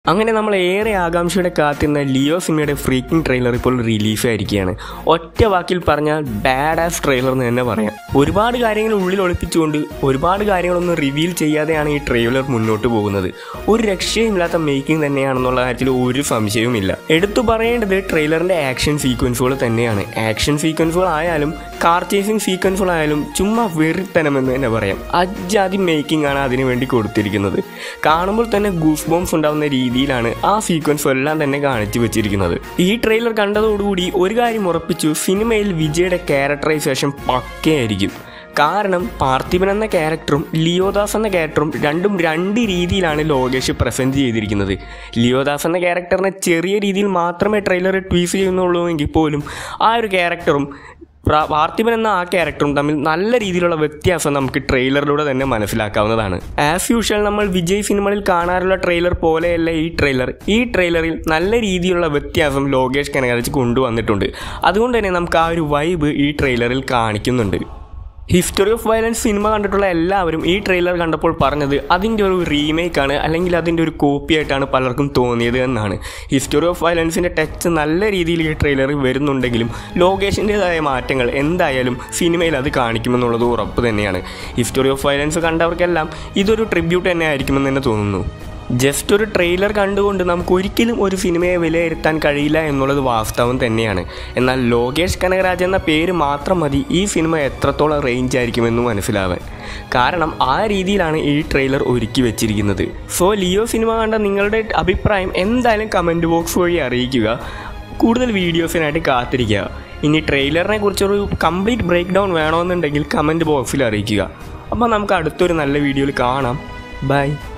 അങ്ങനെ നമ്മൾ ഏറെ ആകാംക്ഷയോടെ കാത്തിരുന്ന ലിയോ സിനിമയുടെ ഫ്രീക്കിംഗ് ട്രെയിലർ ഇപ്പോൾ റിലീസ് ആയിരിക്കുകയാണ് ഒറ്റ വാക്കിൽ പറഞ്ഞാൽ ബാഡ് ആസ് ട്രെയിലർ എന്ന് തന്നെ പറയാം ഒരുപാട് കാര്യങ്ങൾ ഉള്ളിൽ ഒളിപ്പിച്ചുകൊണ്ട് ഒരുപാട് കാര്യങ്ങളൊന്നും റിവീൽ ചെയ്യാതെയാണ് ഈ ട്രെയിലർ മുന്നോട്ട് പോകുന്നത് ഒരു രക്ഷയുമില്ലാത്ത മേക്കിംഗ് തന്നെയാണെന്നുള്ള കാര്യത്തിൽ ഒരു സംശയവുമില്ല എടുത്തു പറയേണ്ടത് ട്രെയിലറിന്റെ ആക്ഷൻ സീക്വൻസുകൾ തന്നെയാണ് ആക്ഷൻ സീക്വൻസുകൾ ആയാലും കാർ ചേസിംഗ് സീക്വൻസുകൾ ആയാലും ചുമ്മാ വെറിത്തനമെന്ന് തന്നെ പറയാം അജാതി മേക്കിംഗ് ആണ് അതിനു വേണ്ടി കൊടുത്തിരിക്കുന്നത് കാണുമ്പോൾ തന്നെ ഗൂസ് ബോംസ് ഉണ്ടാവുന്ന രീതിയിലാണ് ആ സീക്വൻസ് എല്ലാം തന്നെ കാണിച്ചു വെച്ചിരിക്കുന്നത് ഈ ട്രെയിലർ കണ്ടതോടുകൂടി ഒരു കാര്യം ഉറപ്പിച്ചു സിനിമയിൽ വിജയുടെ ക്യാരക്ടറൈസേഷൻ പക്കയായിരിക്കും കാരണം പാർത്ഥിപൻ എന്ന ക്യാരക്ടറും ലിയോദാസ് എന്ന ക്യാരക്ടറും രണ്ടും രണ്ട് രീതിയിലാണ് ലോകേഷ് പ്രസൻറ്റ് ചെയ്തിരിക്കുന്നത് ലിയോദാസ് എന്ന ക്യാരക്ടറിനെ ചെറിയ രീതിയിൽ മാത്രമേ ട്രെയിലർ ട്വീസ് ചെയ്യുന്നുള്ളൂ എങ്കിൽ പോലും ആ ഒരു ക്യാരക്ടറും പ്ര- പാർത്ഥിപൻ എന്ന ആ ക്യാരക്ടറും തമ്മിൽ നല്ല രീതിയിലുള്ള വ്യത്യാസം നമുക്ക് ട്രെയിലറിലൂടെ തന്നെ മനസ്സിലാക്കാവുന്നതാണ് ആസ് യൂഷ്വൽ നമ്മൾ വിജയ് സിനിമകളിൽ കാണാറുള്ള ട്രെയിലർ പോലെയല്ല ഈ ട്രെയിലർ ഈ ട്രെയിലറിൽ നല്ല രീതിയിലുള്ള വ്യത്യാസം ലോകേഷ് കനകരാജ് കൊണ്ടുവന്നിട്ടുണ്ട് അതുകൊണ്ട് തന്നെ നമുക്ക് ആ ഒരു വൈബ് ഈ ട്രെയിലറിൽ കാണിക്കുന്നുണ്ട് ഹിസ്റ്ററി ഓഫ് വയലൻസ് സിനിമ കണ്ടിട്ടുള്ള എല്ലാവരും ഈ ട്രെയിലർ കണ്ടപ്പോൾ പറഞ്ഞത് അതിൻ്റെ ഒരു റീമേക്കാണ് അല്ലെങ്കിൽ അതിൻ്റെ ഒരു കോപ്പി ആയിട്ടാണ് പലർക്കും തോന്നിയത് എന്നാണ് ഹിസ്റ്ററി ഓഫ് വയലൻസിൻ്റെ ടച്ച് നല്ല രീതിയിൽ ഈ ട്രെയിലറിൽ വരുന്നുണ്ടെങ്കിലും ലോകേഷിൻ്റെതായ മാറ്റങ്ങൾ എന്തായാലും സിനിമയിൽ അത് കാണിക്കുമെന്നുള്ളത് ഉറപ്പ് തന്നെയാണ് ഹിസ്റ്ററി ഓഫ് വയലൻസ് കണ്ടവർക്കെല്ലാം ഇതൊരു ട്രിബ്യൂട്ട് തന്നെ ആയിരിക്കുമെന്ന് തന്നെ തോന്നുന്നു ജസ്റ്റ് ഒരു ട്രെയിലർ കണ്ടുകൊണ്ട് നമുക്ക് ഒരിക്കലും ഒരു സിനിമയെ വിലയിരുത്താൻ കഴിയില്ല എന്നുള്ളത് വാസ്തവം തന്നെയാണ് എന്നാൽ ലോകേഷ് കനകരാജ് എന്ന പേര് മാത്രം മതി ഈ സിനിമ എത്രത്തോളം റേഞ്ച് ആയിരിക്കുമെന്ന് മനസ്സിലാവാൻ കാരണം ആ രീതിയിലാണ് ഈ ട്രെയിലർ ഒരുക്കി വെച്ചിരിക്കുന്നത് സോ ലിയോ സിനിമ കണ്ട നിങ്ങളുടെ അഭിപ്രായം എന്തായാലും കമൻറ്റ് ബോക്സ് വഴി അറിയിക്കുക കൂടുതൽ വീഡിയോസിനായിട്ട് കാത്തിരിക്കുക ഇനി ട്രെയിലറിനെ കുറിച്ചൊരു കംപ്ലീറ്റ് ബ്രേക്ക് ഡൗൺ വേണമെന്നുണ്ടെങ്കിൽ കമൻറ്റ് ബോക്സിൽ അറിയിക്കുക അപ്പോൾ നമുക്ക് അടുത്തൊരു നല്ല വീഡിയോയിൽ കാണാം ബൈ